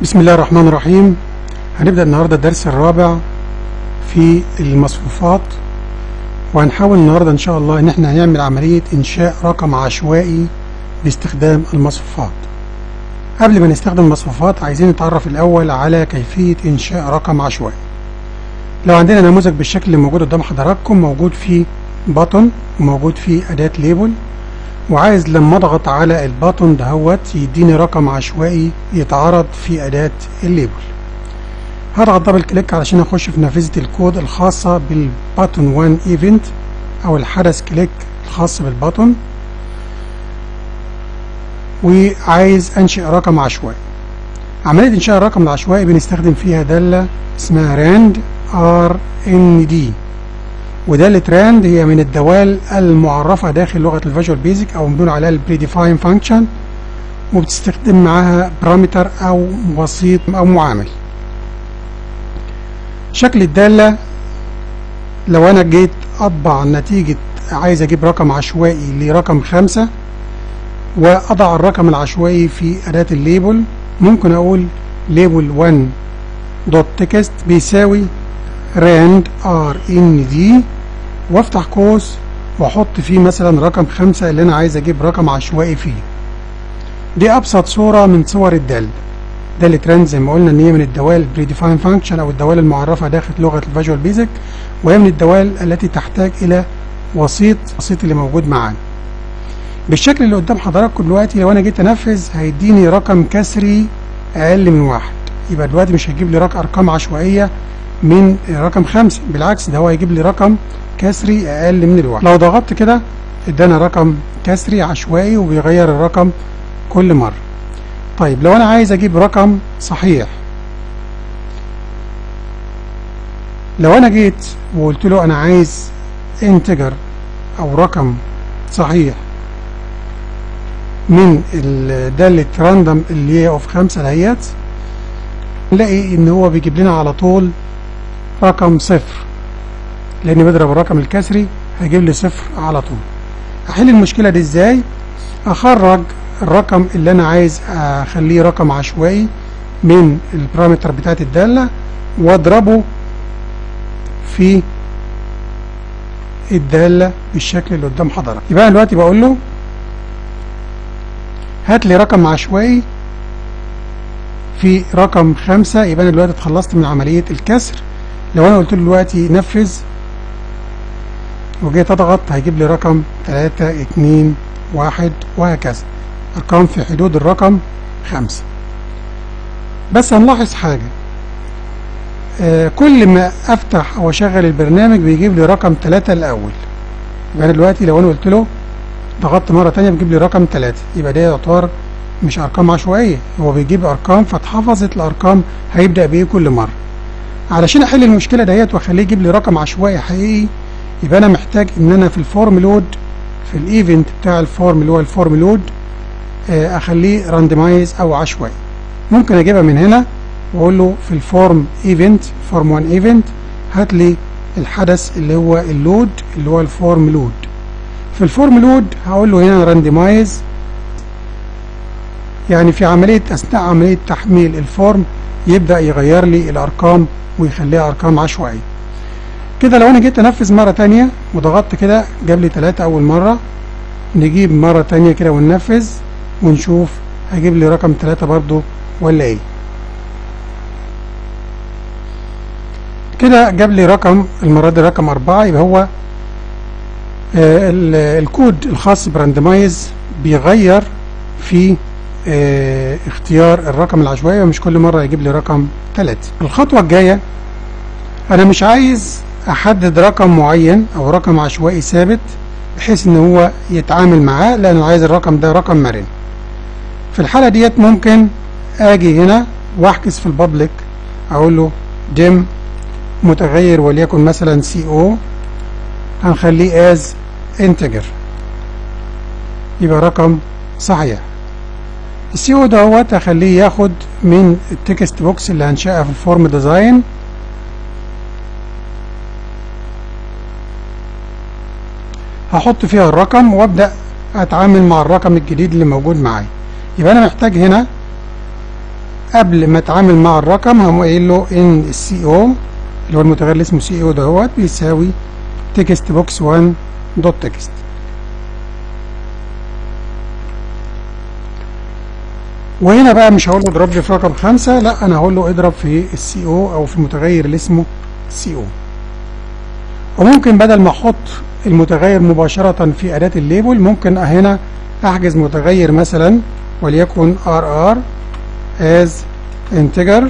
بسم الله الرحمن الرحيم هنبدأ النهاردة الدرس الرابع في المصفوفات وهنحاول النهاردة إن شاء الله إن احنا هنعمل عملية إنشاء رقم عشوائي باستخدام المصفوفات قبل ما نستخدم المصفوفات عايزين نتعرف الأول على كيفية إنشاء رقم عشوائي لو عندنا نموذج بالشكل اللي موجود قدام حضراتكم موجود فيه بطن وموجود فيه أداة ليبل وعايز لما اضغط على البطن دهوت يديني رقم عشوائي يتعرض في أداة الليبل هضغط دبل كليك علشان اخش في نافذة الكود الخاصة بالبطن 1 ايفنت او الحدث كليك الخاص بالبطن وعايز انشئ رقم عشوائي عملية انشاء الرقم العشوائي بنستخدم فيها دالة اسمها راند ار ان دي ودالة راند هي من الدوال المعرفة داخل لغة الفيجوال بيزك او بنقول عليها البريديفاين فانكشن وبتستخدم معاها بارامتر او وسيط او معامل شكل الدالة لو انا جيت اطبع نتيجة عايز اجيب رقم عشوائي لرقم خمسة واضع الرقم العشوائي في اداة الليبل ممكن اقول ليبل 1 دوت تكست بيساوي راند ار ان دي وافتح قوس واحط فيه مثلا رقم خمسة اللي انا عايز اجيب رقم عشوائي فيه دي ابسط صورة من صور الدالة دالة راند زي ما قلنا ان هي من الدوال بريديفاين فانكشن او الدوال المعرفة داخل لغة الفيجوال بيزك وهي من الدوال التي تحتاج الى وسيط وسيط اللي موجود معانا بالشكل اللي قدام حضراتكم دلوقتي لو انا جيت انفذ هيديني رقم كسري اقل من واحد يبقى دلوقتي مش هيجيب لي رقم ارقام عشوائيه من رقم خمسة بالعكس ده هو هيجيب لي رقم كسري اقل من الواحد لو ضغطت كده ادانا رقم كسري عشوائي وبيغير الرقم كل مره طيب لو انا عايز اجيب رقم صحيح لو انا جيت وقلت له انا عايز انتجر او رقم صحيح من دالة راندوم اللي هي اوف خمسة دهيت نلاقي ان هو بيجيب لنا على طول رقم صفر لان بضرب الرقم الكسري هيجيب لي صفر على طول احل المشكلة دي ازاي اخرج الرقم اللي انا عايز اخليه رقم عشوائي من البارامتر بتاعت الدالة واضربه في الدالة بالشكل اللي قدام حضرتك يبقى انا دلوقتي بقول له هات لي رقم عشوائي في رقم خمسة يبقى انا دلوقتي اتخلصت من عملية الكسر لو انا قلت له دلوقتي نفذ وجيت اضغط هيجيب لي رقم تلاتة اتنين واحد وهكذا ارقام في حدود الرقم خمسة بس هنلاحظ حاجة آه كل ما افتح او اشغل البرنامج بيجيب لي رقم تلاتة الاول يبقى انا دلوقتي لو انا قلت له ضغطت مرة تانية بيجيب لي رقم تلاتة يبقى ده يعتبر مش ارقام عشوائية هو بيجيب ارقام فاتحفظت الارقام هيبدأ بايه كل مرة علشان احل المشكلة ديت واخليه يجيب لي رقم عشوائي حقيقي يبقى انا محتاج ان انا في الفورم لود في الايفنت بتاع الفورم اللي هو الفورم لود اخليه راندمايز او عشوائي ممكن اجيبها من هنا واقول له في الفورم ايفنت فورم 1 ايفنت هات لي الحدث اللي هو اللود اللي هو الفورم لود في الفورم لود هقول له هنا راندمايز يعني في عملية أثناء عملية تحميل الفورم يبدأ يغير لي الأرقام ويخليها أرقام عشوائية كده لو أنا جيت أنفذ مرة تانية وضغطت كده جاب لي تلاتة أول مرة نجيب مرة تانية كده وننفذ ونشوف هيجيب لي رقم تلاتة برضو ولا إيه كده جاب لي رقم المرة دي رقم أربعة يبقى هو آه الكود الخاص براندمايز بيغير في آه اختيار الرقم العشوائي ومش كل مرة يجيب لي رقم ثلاثة الخطوة الجاية أنا مش عايز أحدد رقم معين أو رقم عشوائي ثابت بحيث إن هو يتعامل معاه لأنه عايز الرقم ده رقم مرن في الحالة ديت ممكن أجي هنا وأحجز في البابليك أقول له ديم متغير وليكن مثلا سي او هنخليه از انتجر يبقى رقم صحيح السي او دوت هخليه ياخد من التكست بوكس اللي هنشأها في الفورم ديزاين هحط فيها الرقم وابدأ اتعامل مع الرقم الجديد اللي موجود معايا يبقى انا محتاج هنا قبل ما اتعامل مع الرقم هقوم قايل له ان السي او اللي هو المتغير اللي اسمه سي او دهوت بيساوي تكست بوكس 1 دوت تكست وهنا بقى مش هقول له اضرب لي في رقم خمسة لا انا هقول له اضرب في السي او او في المتغير اللي اسمه سي او وممكن بدل ما احط المتغير مباشرة في اداة الليبل ممكن هنا احجز متغير مثلا وليكن ار ار as integer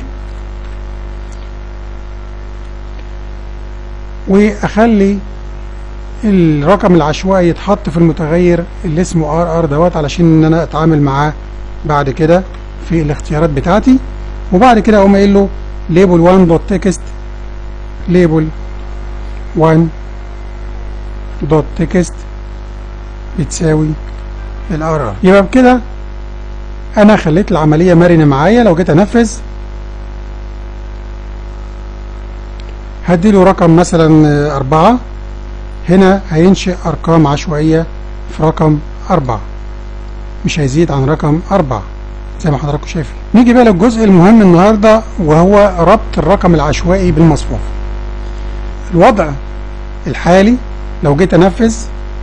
واخلي الرقم العشوائي يتحط في المتغير اللي اسمه ار ار دوت علشان ان انا اتعامل معاه بعد كده في الاختيارات بتاعتي وبعد كده اقوم قايل له label 1 دوت تكست label 1 دوت تكست بتساوي الار ار يبقى بكده انا خليت العملية مرنة معايا لو جيت انفذ هديله رقم مثلا أربعة هنا هينشئ أرقام عشوائية في رقم أربعة مش هيزيد عن رقم أربعة زي ما حضراتكم شايفين نيجي بقى للجزء المهم النهاردة وهو ربط الرقم العشوائي بالمصفوف الوضع الحالي لو جيت أنفذ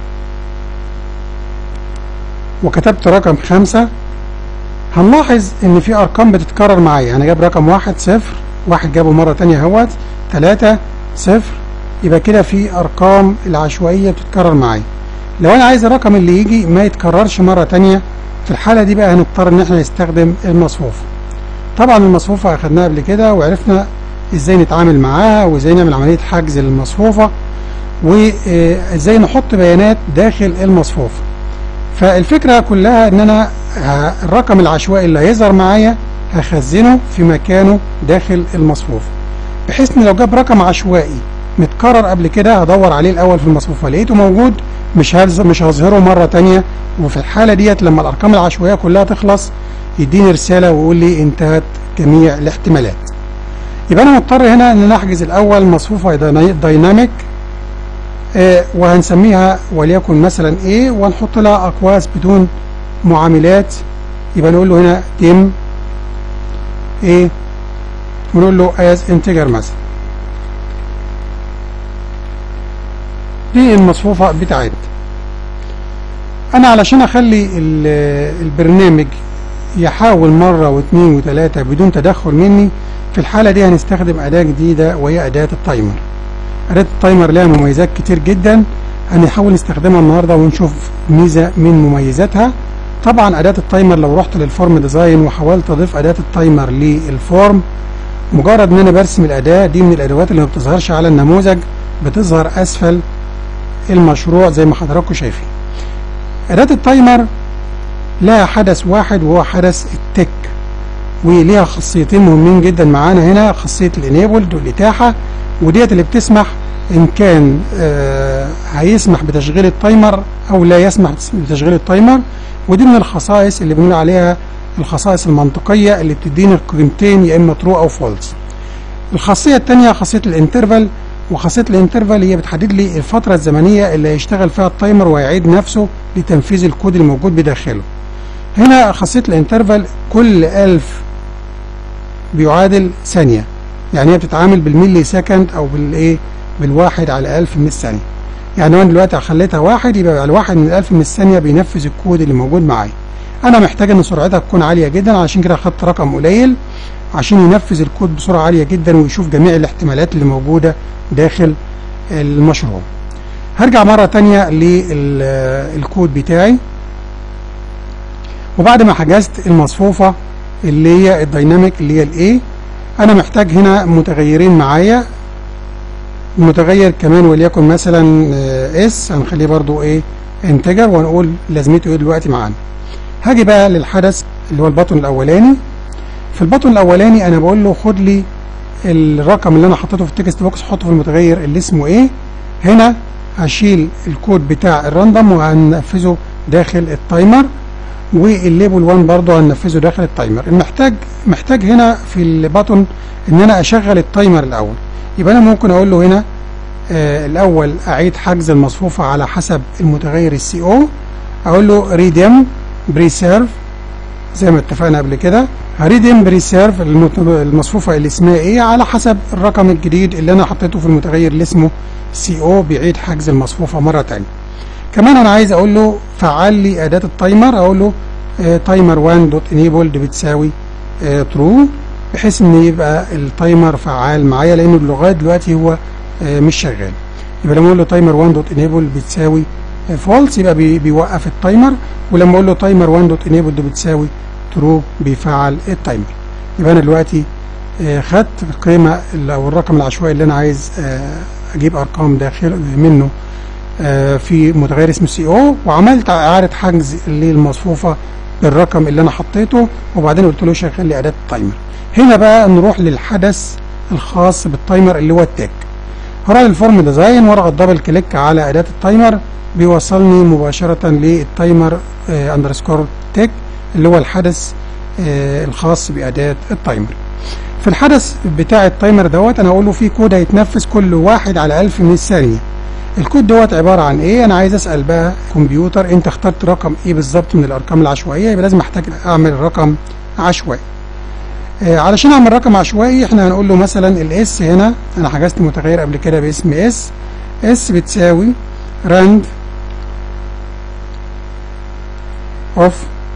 وكتبت رقم خمسة هنلاحظ ان في ارقام بتتكرر معايا انا جاب رقم واحد صفر واحد جابه مرة تانية اهوت تلاتة صفر يبقى كده في ارقام العشوائية بتتكرر معايا لو انا عايز الرقم اللي يجي ما يتكررش مرة تانية في الحالة دي بقى هنضطر ان احنا نستخدم المصفوفة طبعا المصفوفة اخدناها قبل كده وعرفنا ازاي نتعامل معاها وازاي نعمل عملية حجز للمصفوفة وازاي نحط بيانات داخل المصفوفة فالفكرة كلها ان انا الرقم العشوائي اللي هيظهر معايا هخزنه في مكانه داخل المصفوفة بحيث ان لو جاب رقم عشوائي متكرر قبل كده هدور عليه الاول في المصفوفة لقيته موجود مش مش هظهره مرة تانية وفي الحالة ديت لما الارقام العشوائية كلها تخلص يديني رسالة ويقول لي انتهت جميع الاحتمالات يبقى انا مضطر هنا ان انا احجز الاول مصفوفة دايناميك آه وهنسميها وليكن مثلا A ونحط لها أقواس بدون معاملات يبقى نقول له هنا تم A ونقول له as integer مثلا دي المصفوفة بتاعتنا أنا علشان أخلي البرنامج يحاول مرة واثنين وثلاثة بدون تدخل مني في الحالة دي هنستخدم أداة جديدة وهي أداة التايمر أداة التايمر لها مميزات كتير جدا هنحاول نستخدمها النهاردة ونشوف ميزة من مميزاتها طبعا أداة التايمر لو رحت للفورم ديزاين وحاولت أضيف أداة التايمر للفورم مجرد ان انا برسم الأداة دي من الأدوات اللي ما بتظهرش على النموذج بتظهر أسفل المشروع زي ما حضراتكم شايفين أداة التايمر لها حدث واحد وهو حدث التك وليها خاصيتين مهمين جدا معانا هنا خاصية الانيبلد والإتاحة وديت اللي بتسمح ان كان آه هيسمح بتشغيل التايمر او لا يسمح بتشغيل التايمر ودي من الخصائص اللي بنقول عليها الخصائص المنطقية اللي بتديني القيمتين يا اما ترو او فولس الخاصية الثانية خاصية الانترفال وخاصية الانترفال هي بتحدد لي الفترة الزمنية اللي هيشتغل فيها التايمر ويعيد نفسه لتنفيذ الكود الموجود بداخله هنا خاصية الانترفال كل ألف بيعادل ثانية يعني هي بتتعامل بالملي سكند او بالايه بالواحد على ألف من الثانية يعني انا دلوقتي خليتها واحد يبقى الواحد من الألف من الثانية بينفذ الكود اللي موجود معايا انا محتاج ان سرعتها تكون عالية جدا عشان كده اخدت رقم قليل عشان ينفذ الكود بسرعة عالية جدا ويشوف جميع الاحتمالات اللي موجودة داخل المشروع هرجع مرة تانية للكود بتاعي وبعد ما حجزت المصفوفة اللي هي الديناميك اللي هي الايه انا محتاج هنا متغيرين معايا المتغير كمان وليكن مثلا اس هنخليه برضو ايه انتجر ونقول لازمته ايه دلوقتي معانا هاجي بقى للحدث اللي هو البطن الاولاني في البطن الاولاني انا بقول له خد لي الرقم اللي انا حطيته في التكست بوكس حطه في المتغير اللي اسمه ايه هنا هشيل الكود بتاع الراندوم وهنفذه داخل التايمر والليبل 1 برضه هننفذه داخل التايمر المحتاج محتاج هنا في البطن ان انا اشغل التايمر الاول يبقى انا ممكن اقول له هنا آه الاول اعيد حجز المصفوفه على حسب المتغير السي او اقول له ريديم بريسيرف زي ما اتفقنا قبل كده هريدم بريسيرف المصفوفة اللي اسمها ايه على حسب الرقم الجديد اللي انا حطيته في المتغير اللي اسمه سي او بيعيد حجز المصفوفة مرة تانية كمان انا عايز اقول له فعل لي اداة التايمر اقول له تايمر 1 دوت انيبلد بتساوي ترو بحيث ان يبقى التايمر فعال معايا لانه لغايه دلوقتي هو آه، مش شغال يبقى لما اقول له تايمر 1 دوت انيبل بتساوي فولس يبقى بي- بيوقف التايمر ولما اقول له تايمر 1 دوت انيبل بتساوي ترو بيفعل التايمر يبقى انا دلوقتي آه، خدت القيمه ال- او الرقم العشوائي اللي انا عايز آه، اجيب ارقام داخل منه آه، في متغير اسمه سي او وعملت اعاده حجز للمصفوفه بالرقم اللي انا حطيته وبعدين قلت له شغل لي اداه التايمر هنا بقى نروح للحدث الخاص بالتايمر اللي هو التاج هروح للفورم ديزاين واضغط دبل كليك على اداه التايمر بيوصلني مباشره للتايمر اندرسكور تاج اللي هو الحدث آه، الخاص باداه التايمر في الحدث بتاع التايمر دوت انا اقول له في كود هيتنفذ كل واحد على 1000 من الثانيه الكود دوت عباره عن ايه انا عايز اسال بقى كمبيوتر انت اخترت رقم ايه بالظبط من الارقام العشوائيه يبقى لازم احتاج اعمل رقم عشوائي آه علشان اعمل رقم عشوائي احنا هنقول له مثلا الاس هنا انا حجزت متغير قبل كده باسم اس اس بتساوي راند اوف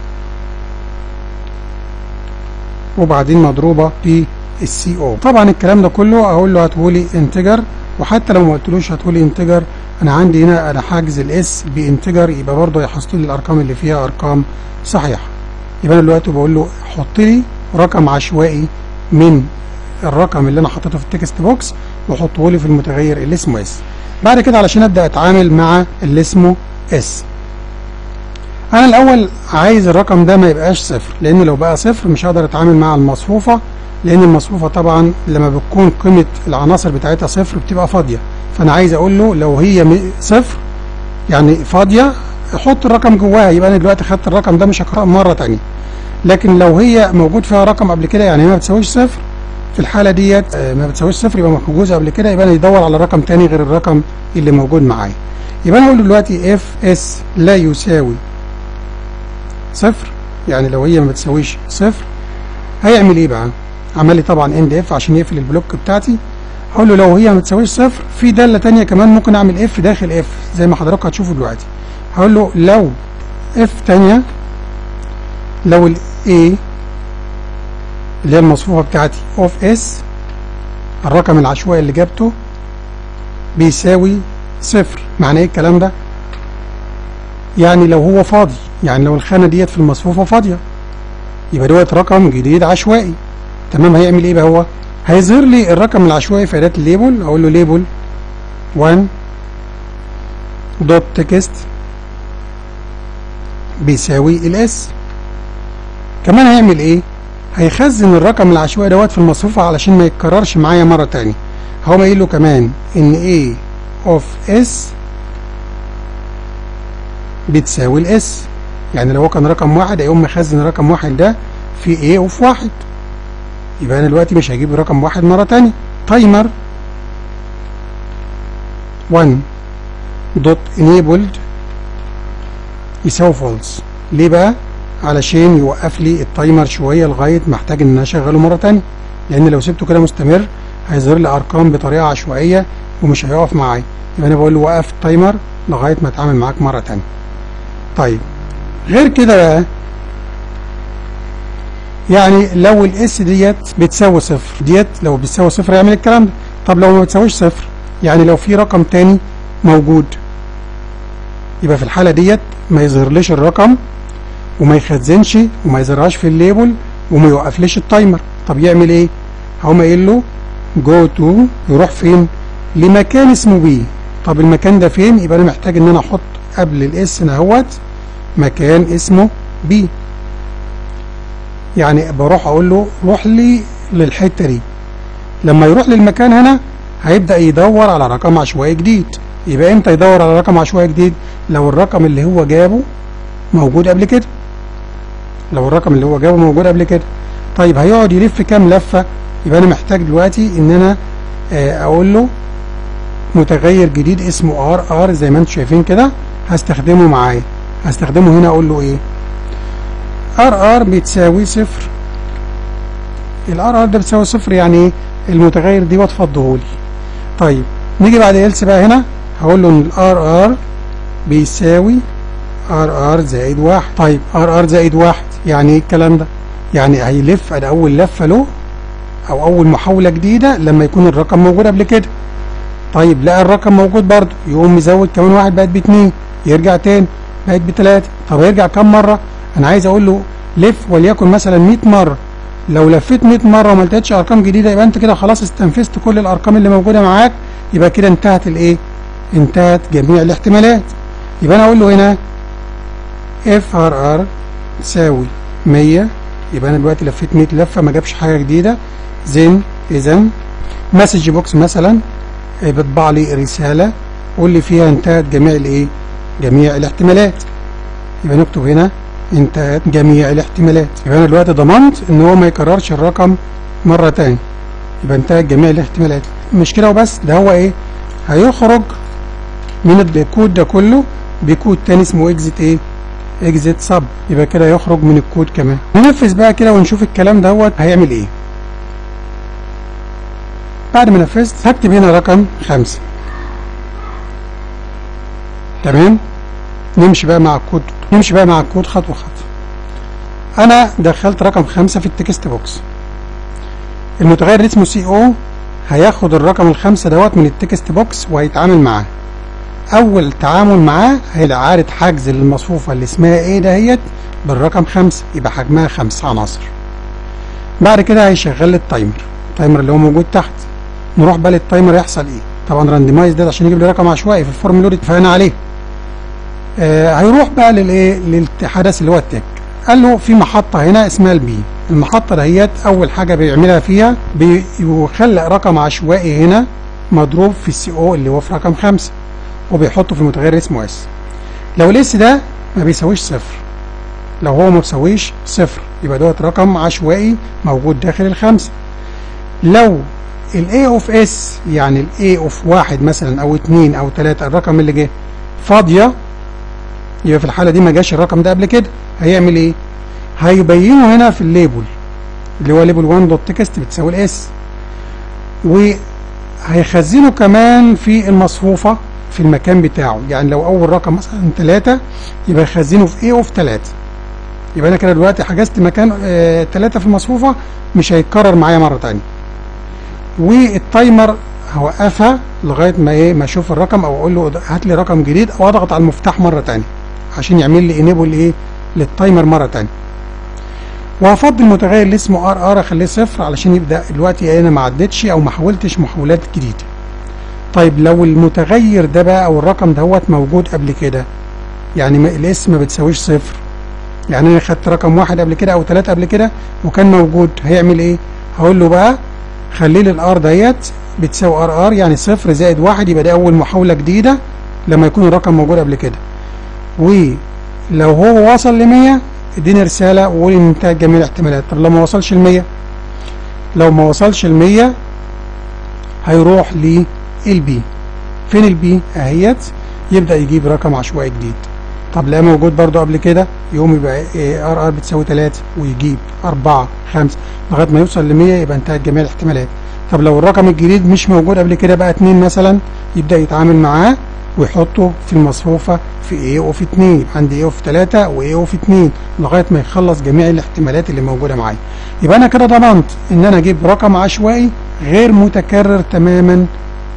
وبعدين مضروبه في السي او طبعا الكلام ده كله اقول له هاتهولي انتجر وحتى لو ما قلتلوش هاتهولي انتجر انا عندي هنا انا حاجز الاس بانتجر يبقى برضه هيحصل لي الارقام اللي فيها ارقام صحيحه يبقى انا دلوقتي بقول له حط لي رقم عشوائي من الرقم اللي انا حطيته في التكست بوكس وحطه لي في المتغير اللي اسمه اس بعد كده علشان ابدا اتعامل مع اللي اسمه اس انا الاول عايز الرقم ده ما يبقاش صفر لان لو بقى صفر مش هقدر اتعامل مع المصفوفه لان المصفوفه طبعا لما بتكون قيمه العناصر بتاعتها صفر بتبقى فاضيه فانا عايز اقول له لو هي م- صفر يعني فاضيه حط الرقم جواها يبقى انا دلوقتي خدت الرقم ده مش هقراه مره تانية لكن لو هي موجود فيها رقم قبل كده يعني هي ما بتساويش صفر في الحاله ديت آه، ما بتساويش صفر يبقى محجوز قبل كده يبقى انا يدور على رقم تاني غير الرقم اللي موجود معايا يبقى انا اقول له دلوقتي اف اس لا يساوي صفر يعني لو هي ما بتساويش صفر هيعمل ايه بقى عمل لي طبعا اند اف عشان يقفل البلوك بتاعتي هقول له لو هي ما بتساويش صفر في داله تانية كمان ممكن اعمل اف داخل اف زي ما حضراتكم هتشوفوا دلوقتي هقول له لو اف تانية لو ال A اللي هي المصفوفة بتاعتي اوف اس الرقم العشوائي اللي جابته بيساوي صفر معنى ايه الكلام ده يعني لو هو فاضي يعني لو الخانة ديت في المصفوفة فاضية يبقى دوت رقم جديد عشوائي تمام هيعمل ايه بقى هو هيظهر لي الرقم العشوائي في اداة الليبل اقول له ليبل 1 دوت تكست بيساوي الاس كمان هيعمل ايه هيخزن الرقم العشوائي دوت في المصفوفة علشان ما يتكررش معايا مرة تاني هقوم قايل له كمان ان A of S بتساوي الاس يعني لو هو كان رقم واحد هيقوم مخزن رقم واحد ده في A اوف واحد يبقى انا دلوقتي مش هجيب رقم واحد مرة تانية تايمر 1 دوت enabled يساوي فولس ليه بقى علشان يوقف لي التايمر شويه لغايه ما احتاج ان انا اشغله مره تانية لان لو سبته كده مستمر هيظهر لي ارقام بطريقه عشوائيه ومش هيقف معايا يبقى انا بقول له وقف التايمر لغايه ما اتعامل معاك مره تانية طيب غير كده بقى يعني لو الاس ديت بتساوي صفر ديت لو بتساوي صفر يعمل الكلام ده طب لو ما بتساويش صفر يعني لو في رقم تاني موجود يبقى في الحاله ديت ما يظهرليش الرقم وما يخزنش وما يظهرهاش في الليبل وما يوقفليش التايمر طب يعمل ايه هقوم قايل له جو تو يروح فين لمكان اسمه بي طب المكان ده فين يبقى انا محتاج ان انا احط قبل الاس اهوت مكان اسمه بي يعني بروح اقول له روح لي للحته دي لما يروح للمكان هنا هيبدا يدور على رقم عشوائي جديد يبقى امتى يدور على رقم عشوائي جديد لو الرقم اللي هو جابه موجود قبل كده لو الرقم اللي هو جابه موجود قبل كده طيب هيقعد يلف كام لفه يبقى انا محتاج دلوقتي ان انا آه، اقول له متغير جديد اسمه ار ار زي ما انتم شايفين كده هستخدمه معايا هستخدمه هنا اقول له ايه ار ار بتساوي صفر الار ار ده بتساوي صفر يعني ايه المتغير دي وتفضهولي طيب نيجي بعد إلس بقى هنا هقول له ان الار ار بيساوي ار ار زائد واحد طيب ار ار زائد واحد يعني ايه الكلام ده يعني هيلف ادي اول لفه له او اول محاوله جديده لما يكون الرقم موجود قبل كده طيب لقى الرقم موجود برضه يقوم مزود كمان واحد بقت باتنين يرجع تاني بقت بتلاته طب هيرجع كام مره انا عايز اقول له لف وليكن مثلا 100 مره لو لفيت 100 مره وما لقيتش ارقام جديده يبقى انت كده خلاص استنفذت كل الارقام اللي موجوده معاك يبقى كده انتهت الايه انتهت جميع الاحتمالات يبقى انا اقول له هنا اف ار ار تساوي 100 يبقى انا دلوقتي لفيت 100 لفه ما جابش حاجه جديده زين اذا مسج بوكس مثلا بيطبع لي رساله قول لي فيها انتهت جميع الايه جميع الاحتمالات يبقى نكتب هنا انتهت جميع الاحتمالات يبقى انا دلوقتي ضمنت ان هو ما يكررش الرقم مره تاني يبقى انتهت جميع الاحتمالات مش كده وبس ده هو ايه هيخرج من الكود ده كله بكود تاني اسمه اكزيت ايه اكزيت سب يبقى كده يخرج من الكود كمان ننفذ بقى كده ونشوف الكلام دوت هيعمل ايه بعد ما نفذت هكتب هنا رقم خمسة تمام نمشي بقى مع الكود نمشي بقى مع الكود خطوة خطوة انا دخلت رقم خمسة في التكست بوكس المتغير اللي اسمه سي او هياخد الرقم الخمسة دوت من التكست بوكس وهيتعامل معاه اول تعامل معاه هيبقى عارض حجز للمصفوفة اللي اسمها ايه دهيت بالرقم خمسة يبقى حجمها خمسة عناصر بعد كده هيشغل لي التايمر التايمر اللي هو موجود تحت نروح بقى للتايمر يحصل ايه طبعا راندمايز ده عشان يجيب لي رقم عشوائي في الفورم اللي اتفقنا عليه آه هيروح بقى للايه للحدث اللي هو التك قال له في محطة هنا اسمها البي المحطة دهيت أول حاجة بيعملها فيها بيخلق رقم عشوائي هنا مضروب في السي او اللي هو في رقم خمسة وبيحطه في المتغير اسمه اس لو الاس ده ما بيساويش صفر لو هو ما بيساويش صفر يبقى دوت رقم عشوائي موجود داخل الخمسة لو الاي اوف اس يعني الاي اوف واحد مثلا او اتنين او تلاتة الرقم اللي جه فاضية يبقى في الحالة دي ما جاش الرقم ده قبل كده هيعمل ايه هيبينه هنا في الليبل اللي هو ليبل 1 دوت تكست بتساوي الاس وهيخزنه كمان في المصفوفة في المكان بتاعه يعني لو اول رقم مثلا 3 يبقى يخزنه في ايه اوف 3 يبقى انا كده دلوقتي حجزت مكان 3 في المصفوفة مش هيتكرر معايا مرة تانية والتايمر هوقفها لغاية ما ايه ما اشوف الرقم او اقول له هات لي رقم جديد او اضغط على المفتاح مرة تانية عشان يعمل لي انيبل ايه للتايمر مرة تانية وهفضل المتغير اللي اسمه ار ار اخليه صفر علشان يبدا دلوقتي انا ما عدتش او ما حولتش محولات جديده طيب لو المتغير ده بقى او الرقم دوت موجود قبل كده يعني الاسم ما بتساويش صفر يعني انا خدت رقم واحد قبل كده او ثلاثة قبل كده وكان موجود هيعمل ايه هقول له بقى خلي لي الار ديت بتساوي ار ار يعني صفر زائد واحد يبقى دي اول محاولة جديدة لما يكون الرقم موجود قبل كده ولو هو وصل ل 100 اديني رسالة وقول ان انتهت جميع الاحتمالات طب لو ما وصلش ل 100 لو ما وصلش ل 100 هيروح للبي فين البي اهيت يبدأ يجيب رقم عشوائي جديد طب لا موجود برضو قبل كده يقوم يبقى ار ار بتساوي 3 ويجيب 4 5 لغايه ما يوصل ل 100 يبقى انتهت جميع الاحتمالات طب لو الرقم الجديد مش موجود قبل كده بقى 2 مثلا يبدا يتعامل معاه ويحطه في المصفوفه في ايه وفي 2 يبقى عندي ايه وفي 3 وايه وفي 2 لغايه ما يخلص جميع الاحتمالات اللي موجوده معايا يبقى انا كده ضمنت ان انا اجيب رقم عشوائي غير متكرر تماما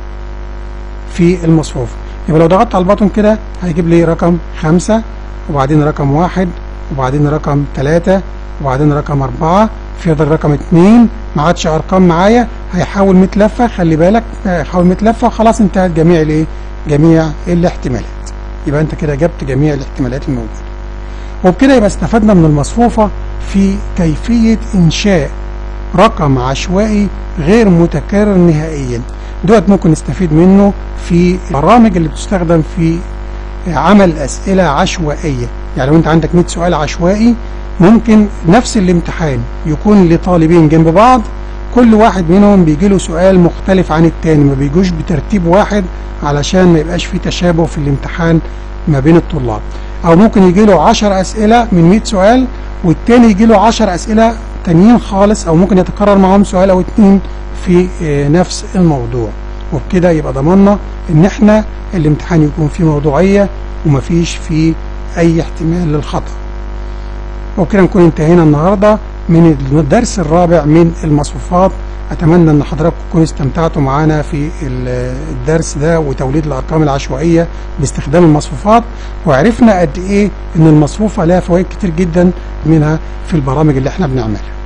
في المصفوفه يبقى لو ضغطت على البطن كده هيجيب لي رقم خمسة وبعدين رقم واحد وبعدين رقم ثلاثة وبعدين رقم أربعة في رقم اتنين ما عادش أرقام معايا هيحاول 100 لفة خلي بالك هيحاول 100 لفة خلاص انتهت جميع الايه؟ جميع الاحتمالات يبقى انت كده جبت جميع الاحتمالات الموجودة وبكده يبقى استفدنا من المصفوفة في كيفية إنشاء رقم عشوائي غير متكرر نهائيا دوت ممكن نستفيد منه في البرامج اللي بتستخدم في عمل أسئلة عشوائية يعني لو أنت عندك 100 سؤال عشوائي ممكن نفس الامتحان يكون لطالبين جنب بعض كل واحد منهم بيجي له سؤال مختلف عن التاني ما بيجوش بترتيب واحد علشان ما يبقاش في تشابه في الامتحان ما بين الطلاب أو ممكن يجي له 10 أسئلة من 100 سؤال والتاني يجي له 10 أسئلة تانيين خالص او ممكن يتكرر معاهم سؤال او اتنين في آه، نفس الموضوع وبكده يبقى ضمننا ان احنا الامتحان يكون فيه موضوعية ومفيش فيه اي احتمال للخطأ وبكده نكون انتهينا النهاردة من الدرس الرابع من المصفوفات اتمنى ان حضراتكم تكونوا استمتعتوا معانا في ال- الدرس ده وتوليد الارقام العشوائيه باستخدام المصفوفات وعرفنا قد ايه ان المصفوفه لها فوائد كتير جدا منها في البرامج اللي احنا بنعملها